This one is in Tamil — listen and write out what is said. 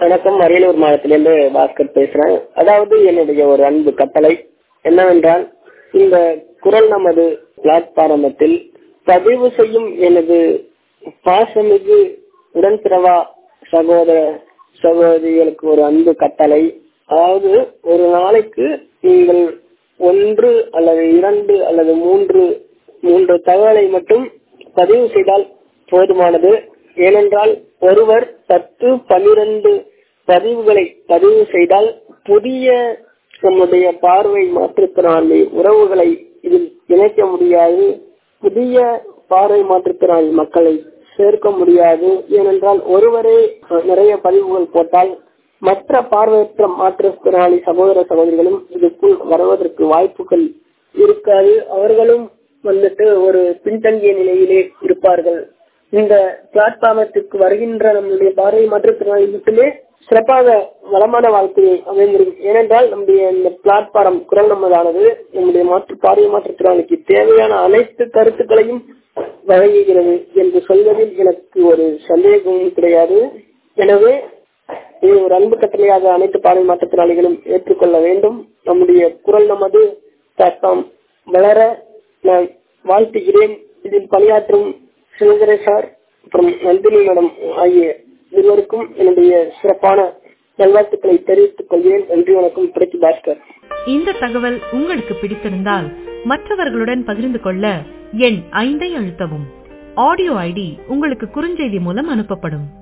வணக்கம் அரியலூர் மாவட்டத்திலிருந்து பாஸ்கர் பேசுறேன் அதாவது என்னுடைய ஒரு அன்பு கட்டளை என்னவென்றால் இந்த குரல் நமது பிளாட்பாரமத்தில் பதிவு செய்யும் எனது பாசமிகு உடன்பிறவா சகோதர சகோதரிகளுக்கு ஒரு அன்பு கட்டளை அதாவது ஒரு நாளைக்கு நீங்கள் ஒன்று அல்லது இரண்டு அல்லது மூன்று மூன்று தகவலை மட்டும் பதிவு செய்தால் போதுமானது ஏனென்றால் ஒருவர் பத்து பன்னிரண்டு பதிவுகளை பதிவு செய்தால் புதிய நம்முடைய பார்வை மாற்றுத்திறனாளி உறவுகளை இதில் இணைக்க முடியாது புதிய பார்வை மாற்றுத்திறனாளி மக்களை சேர்க்க முடியாது ஏனென்றால் ஒருவரே நிறைய பதிவுகள் போட்டால் மற்ற பார்வையற்ற மாற்றுத்திறனாளி சகோதர சகோதரிகளும் இதுக்குள் வருவதற்கு வாய்ப்புகள் இருக்காது அவர்களும் வந்துட்டு ஒரு பின்தங்கிய நிலையிலே இருப்பார்கள் இந்த பிளாட்பார்மத்திற்கு வருகின்ற நம்முடைய பார்வை மாற்றுத்திறனாளி மட்டுமே சிறப்பாக வளமான வாழ்க்கையை அமைந்திருக்கும் ஏனென்றால் நம்முடைய இந்த பிளாட்பாரம் குரல் நம்மதானது நம்முடைய மாற்று பார்வை மாற்றுத்திறனாளிக்கு தேவையான அனைத்து கருத்துக்களையும் வழங்குகிறது என்று சொல்வதில் எனக்கு ஒரு சந்தேகமும் கிடையாது எனவே இது ஒரு அன்பு கட்டளையாக அனைத்து பார்வை மாற்றுத்திறனாளிகளும் ஏற்றுக்கொள்ள வேண்டும் நம்முடைய குரல் நமது பிளாட்பார்ம் வளர நான் வாழ்த்துகிறேன் இதில் பணியாற்றும் சிவகரை சார் அப்புறம் நந்தினி மேடம் ஆகிய இருவருக்கும் என்னுடைய சிறப்பான நல்வாழ்த்துக்களை தெரிவித்துக் கொள்கிறேன் நன்றி வணக்கம் பிரதி பாஸ்கர் இந்த தகவல் உங்களுக்கு பிடித்திருந்தால் மற்றவர்களுடன் பகிர்ந்து கொள்ள எண் ஐந்தை அழுத்தவும் ஆடியோ ஐடி உங்களுக்கு குறுஞ்செய்தி மூலம் அனுப்பப்படும்